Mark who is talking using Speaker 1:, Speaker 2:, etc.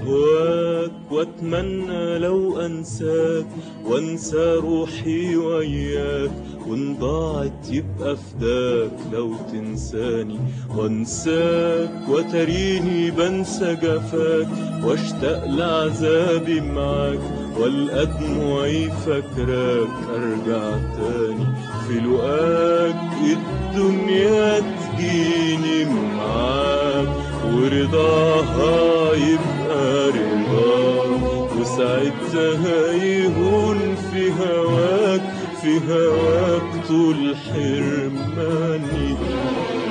Speaker 1: أهواك وأتمنى لو أنساك وأنسى روحي وياك وإن ضاعت يبقى فداك لو تنساني وأنساك وتريني بنسى جفاك واشتاق لعذابي معاك والقى دموعي فاكراك أرجع تاني في لقاك الدنيا تجيني معاك ورضاها يبقى رضاك وساعتها يهون في هواك في هواك طول حرماني